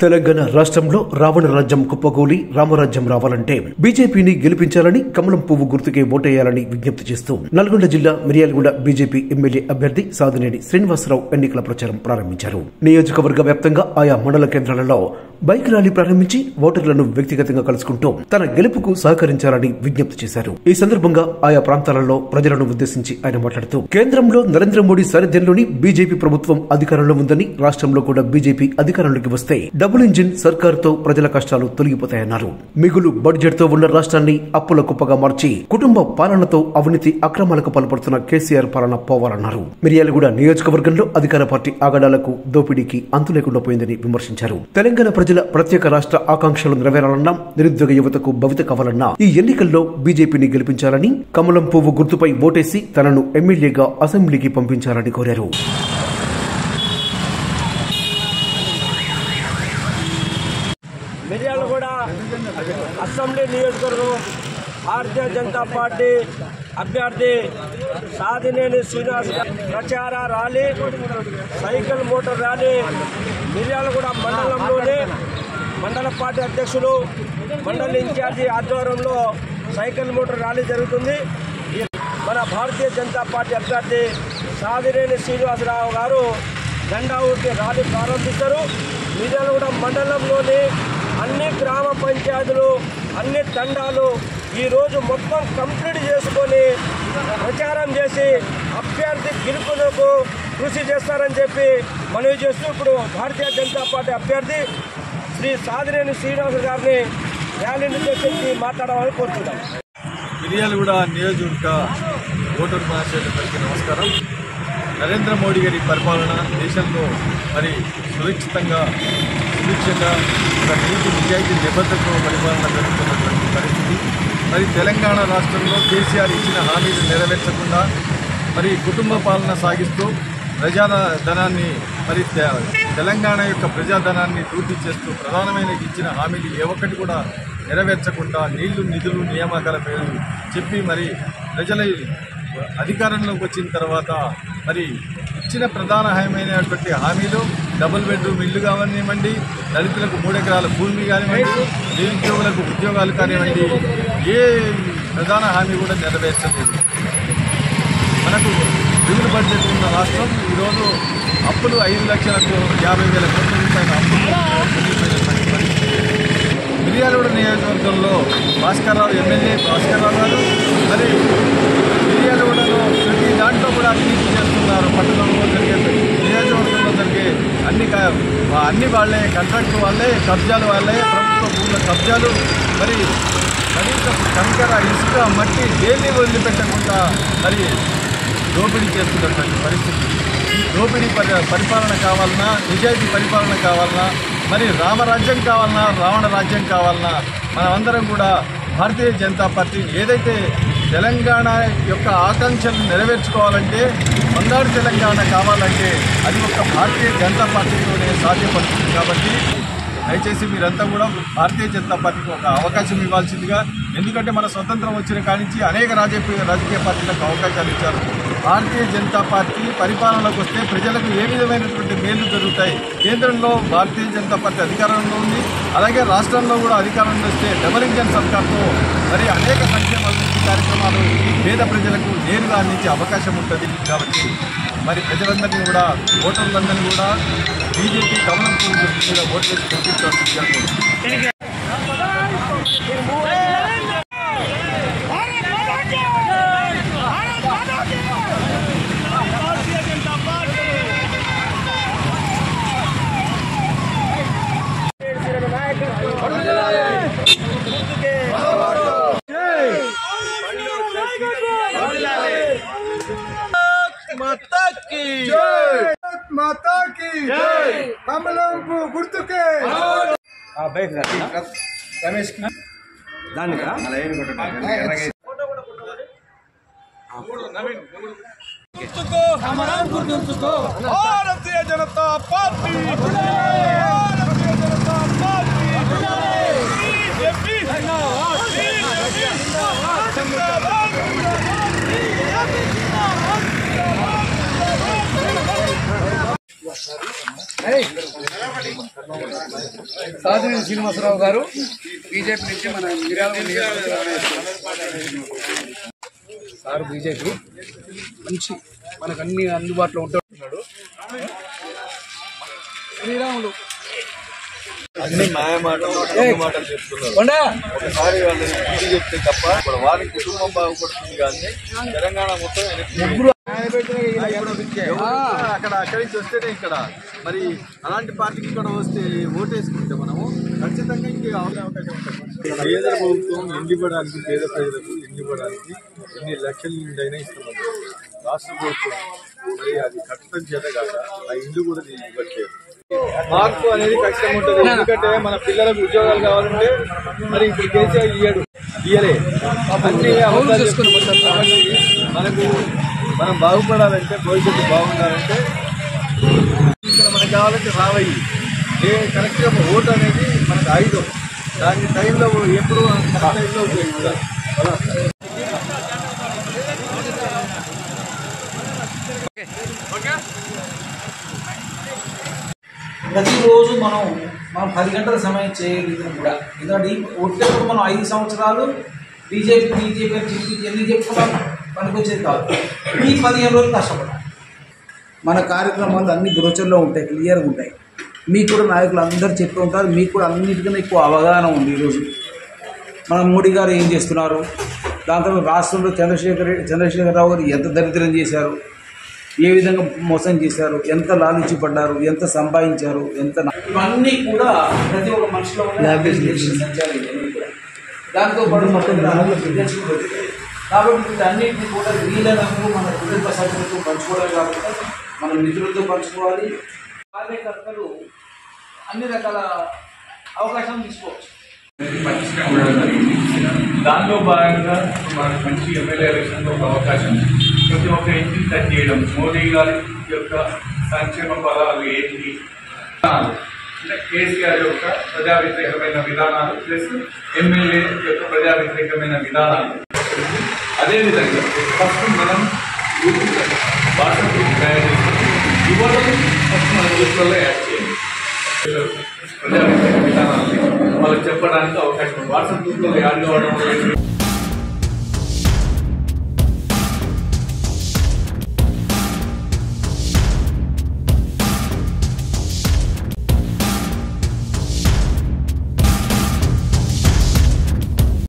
తెలంగాణ రాష్ట్రంలో రావణ రాజ్యం కుప్పగూలి రామరాజ్యం రావాలంటే బీజేపీని గెలిపించాలని కమలం పువ్వు గుర్తుకే ఓటేయాలని విజ్ఞప్తి చేస్తూ నల్గొండ జిల్లా మిర్యాలగూడ బీజేపీ ఎమ్మెల్యే అభ్యర్థి సాదినేని శ్రీనివాసరావు ఎన్నికల ప్రచారం ప్రారంభించారు నియోజకవర్గ వ్యాప్తంగా ఆయా మండల కేంద్రాలలో బైక్ ర్యాలీ ప్రారంభించి ఓటర్లను వ్యక్తిగతంగా కలుసుకుంటూ తన గెలుపుకు సహకరించాలని విజ్ఞప్తి చేశారు ఈ సందర్భంగా ఆయా ప్రాంతాలలో ప్రజలను ఉద్దేశించి ఆయన మాట్లాడుతూ కేంద్రంలో నరేంద్ర మోడీ సారథ్యంలోని బీజేపీ ప్రభుత్వం అధికారంలో ఉందని రాష్ట్రంలో కూడా బీజేపీ అధికారంలోకి వస్తే డబుల్ ఇంజిన్ సర్కారుతో ప్రజల కష్టాలు తొలగిపోతాయన్నారు మిగులు బడ్జెట్ తో ఉన్న రాష్ట్రాన్ని అప్పుల కుప్పగా మార్చి కుటుంబ పాలనతో అవినీతి అక్రమాలకు పాల్పడుతున్న కేసీఆర్ పాలన పోవాలన్నారు మిర్యాలగూడ నియోజకవర్గంలో అధికార పార్టీ ఆగడాలకు దోపిడీకి అంతు లేకుండా పోయిందని విమర్శించారు తెలంగాణ ప్రజల ప్రత్యేక రాష్ట్ర ఆకాంక్షలు నెరవేరాలన్నా నిరుద్యోగ యువతకు భవిత కావాలన్నా ఈ ఎన్నికల్లో బీజేపీని గెలిపించాలని కమలం పువ్వు గుర్తుపై ఓటేసి తనను ఎమ్మెల్యేగా అసెంబ్లీకి పంపించాలని కోరారు మిర్యాలు కూడా అసెంబ్లీ నియోజకవర్గం భారతీయ జనతా పార్టీ అభ్యర్థి సాదినేని శ్రీనివాస్ ప్రచార rally cycle motor rally Miryalaguda మండలంలోని మండల పార్టీ అధ్యక్షులు మండల ఇన్ఛార్జి ఆధ్వర్యంలో సైకిల్ మోటార్ ర్యాలీ జరుగుతుంది ఈ మన భారతీయ జనతా పార్టీ అభ్యర్థి సాదినేని శ్రీనివాసరావు గారు జెండా ఊరికి ర్యాలీ ప్రారంభిస్తారు మిర్యాలగూడ మండలంలోని అన్ని గ్రామ పంచాయతీలు అన్ని తండాలు ఈరోజు మొత్తం కంప్లీట్ చేసుకొని ప్రచారం చేసి అభ్యర్థి గెలుపునకు కృషి చేస్తారని చెప్పి మనవి చేస్తూ ఇప్పుడు భారతీయ జనతా పార్టీ అభ్యర్థి శ్రీ సాదినేని శ్రీనివాస గారిని ర్యాలీని ఉద్దేశించి మాట్లాడాలని కోరుతున్నాం మిర్యాలగూడ నియోజకవర్గ ఓటరు మహాశయులందరికీ నమస్కారం నరేంద్ర మోడీ గారి పరిపాలన దేశంలో మరి సురక్షితంగా సుభిక్షంగా ఒక నీతి నిజాయితీ నిబద్ధతతో పరిపాలన జరుగుతున్నటువంటి పరిస్థితి మరి తెలంగాణ రాష్ట్రంలో కేసీఆర్ ఇచ్చిన హామీలు నెరవేర్చకుండా మరి కుటుంబ పాలన సాగిస్తూ ప్రజాధనాన్ని మరి తె- తెలంగాణ యొక్క ప్రజాధనాన్ని దూర్తి చేస్తూ ప్రధానమైన ఇచ్చిన హామీలు ఏ ఒక్కటి కూడా నెరవేర్చకుండా నీళ్లు నిధులు నియామకాల పేరు చెప్పి మరి ప్రజల అధికారంలోకి వచ్చిన తర్వాత మరి ఇచ్చిన ప్రధాన హామీమైనటువంటి హామీలు డబుల్ బెడ్రూమ్ ఇల్లు కానివ్వండి దళితులకు మూడెకరాల భూమి కానివ్వండి నిరుద్యోగులకు ఉద్యోగాలు కానివ్వండి ఏ ప్రధాన హామీ కూడా నెరవేర్చలేదు మనకు మిగులు బడ్జెట్ ఉన్న రాష్ట్రం ఈరోజు అప్పులు ఐదు లక్షలకు యాభై వేల కోట్ల రూపాయల అప్పులు మిర్యాలగూడ నియోజకవర్గంలో భాస్కర్రావు ఎమ్మెల్యే భాస్కర్రావు గారు మరి మిర్యాలగూడలో ప్రతి దాంట్లో కూడా అవినీతి చేస్తున్నారు పట్టణంలో జరిగే నియోజకవర్గంలో జరిగే అన్ని కా- అన్ని వాళ్ళే కాంట్రాక్ట్ వాళ్ళే కబ్జాలు వాళ్ళే ప్రభుత్వ భూముల కబ్జాలు మరి కనీసం కంకర ఇసుక మట్టి దేన్ని వదిలిపెట్టకుండా మరి దోపిడీ చేస్తున్నటువంటి పరిస్థితి ఈ దోపిడీ పరి పరిపాలన కావాలన్నా నిజాయితీ పరిపాలన కావాలన్నా మరి రామరాజ్యం కావాలన్నా రావణ రాజ్యం కావాలన్నా మనమందరం కూడా భారతీయ జనతా పార్టీ ఏదైతే తెలంగాణ యొక్క ఆకాంక్షలను నెరవేర్చుకోవాలంటే బంగారు తెలంగాణ కావాలంటే అది ఒక భారతీయ జనతా పార్టీతోనే సాధ్యపడుతుంది కాబట్టి దయచేసి మీరంతా కూడా భారతీయ జనతా పార్టీకి ఒక అవకాశం ఇవ్వాల్సిందిగా ఎందుకంటే మన స్వతంత్రం వచ్చిన కాడి నుంచి అనేక రాజకీయ రాజకీయ పార్టీలకు అవకాశాలు ఇచ్చారు భారతీయ జనతా పార్టీ పరిపాలనలోకి వస్తే ప్రజలకు ఏ విధమైనటువంటి మేలు జరుగుతాయి కేంద్రంలో భారతీయ జనతా పార్టీ అధికారంలో ఉంది అలాగే రాష్ట్రంలో కూడా అధికారంలో వస్తే డబల్ ఇంజన్ సర్కార్తో మరి అనేక సంక్షేమ అభివృద్ధి కార్యక్రమాలు పేద ప్రజలకు నేరుగా అందించే అవకాశం ఉంటుంది కాబట్టి మరి ప్రజలందరినీ కూడా ఓటర్లందరినీ కూడా బీజేపీ కమలం పువ్వు గుర్తు మీద ఓటు వేసి పంపించాల్సిందిగా కోరుతున్నాను. माता की कमलम गुर्तुके Bharatiya Janata party Bharatiya Janata party BJP Sadhuni Srinivasarao గారు బీజేపీ నుంచి మన మిర్యాలగూడ నియోజకవర్గం సార్ బీజేపీ మంచి మనకు అన్ని అందుబాటులో ఉంటున్నాడు శ్రీరాములు అన్ని మాయ మాటలు దొంగ మాటలు చెప్తున్నారు ఒకసారి వాళ్ళని బుద్ధి చెప్తే తప్ప ఇప్పుడు వారి కుటుంబం బాగుపడుతుంది కానీ తెలంగాణ మొత్తం వెనక్కి ఎవరు అక్కడ అక్కడి నుంచి వస్తేనే ఇక్కడ మరి అలాంటి పార్టీకి ఇక్కడ వస్తే ఓటేసుకుంటే మనము ఖచ్చితంగా ఇంకే అవకాశం ఉంటుంది కేంద్ర ప్రభుత్వం ఎండిపడానికి పేద ప్రజలకు ఎండిపడానికి ఎన్ని లక్షల నుండి అయినా ఇస్తున్నాం రాష్ట్ర ప్రభుత్వం మరి అది కట్టడం చేత కాక ఆ ఇల్లు కూడా దీన్ని ఇవ్వట్లేదు మార్పు అనేది ఖచ్చితంగా ఉంటుంది ఎందుకంటే మన పిల్లలకు ఉద్యోగాలు కావాలంటే మరి ఇప్పుడు కేసీఆర్ ఇయ్యడు ఇయ్యలే అన్ని అమలు చేసుకుని కాబట్టి మనకు మనం బాగుపడాలంటే భవిష్యత్తు బాగుండాలంటే ఇక్కడ మనకు కావాలంటే రావయ్యి ఏ కరెక్ట్గా ఓటు అనేది మనకు ఆయుధం దాని టైంలో ఎప్పుడు కరెక్ట్ టైంలో ఉపయోగించాలి అలా ప్రతిరోజు మనం మనం పది గంటల సమయం చేయగలిగిన కూడా ఎందుకంటే ఈ ఒట్టేప్పుడు మనం ఐదు సంవత్సరాలు బీజేపీ బీజేపీ అని చెప్పి ఎన్ని చెప్పుకున్నాం పనికొచ్చేది కాదు ఈ పదిహేను రోజులు కష్టపడాలి మన కార్యక్రమాలు అన్ని బ్రోచర్లో ఉంటాయి క్లియర్గా ఉంటాయి మీకు కూడా నాయకులు అందరూ చెప్తూ ఉంటారు మీకు కూడా అన్నిటికన్నా ఎక్కువ అవగాహన ఉంది ఈరోజు మన మోడీ గారు ఏం చేస్తున్నారు దాని తర్వాత రాష్ట్రంలో చంద్రశేఖర్ రెడ్డి చంద్రశేఖరరావు గారు ఎంత దరిద్రం చేశారు ఏ విధంగా మోసం చేశారు ఎంత లాలించి పడ్డారు ఎంత సంపాదించారు ఎంత నా- ఇవన్నీ కూడా ప్రతి ఒక్క మనిషిలో ఉన్న సంచారం ఇవన్నీ కూడా. దాంతో పాటు మొత్తం తెలుసుకుంటుంది కాబట్టి వీటన్నిటిని కూడా వీళ్ళకు మన కుటుంబ సభ్యులతో పంచుకోవడం కాకుండా మన మిత్రులతో పంచుకోవాలి కార్యకర్తలు అన్ని రకాల అవకాశాలు తీసుకోవచ్చు పటిష్టంగా ఉండడం జరిగింది దానిలో భాగంగా మనకు మంచి ఎమ్మెల్యే ఎలక్షన్లో ఒక అవకాశం ప్రతి ఒక్క ఇంటిని టచ్ చేయడం మోదీ గారి యొక్క సంక్షేమ పదాలు ఏంటి అంటే కేసీఆర్ యొక్క ప్రజా వ్యతిరేకమైన విధానాలు ప్లస్ ఎమ్మెల్యే యొక్క ప్రజా వ్యతిరేకమైన విధానాలు అదేవిధంగా ఫస్ట్ మనం వాట్సాప్ గ్రూప్ తయారు చేసుకుని యువతను ఫస్ట్ మన గ్రూప్లలో యాడ్ చేయండి ప్రజా వ్యతిరేక విధానాలని వాళ్ళకి చెప్పడానికి అవకాశం ఉంది వాట్సాప్ గ్రూప్లో యాడ్ కావడం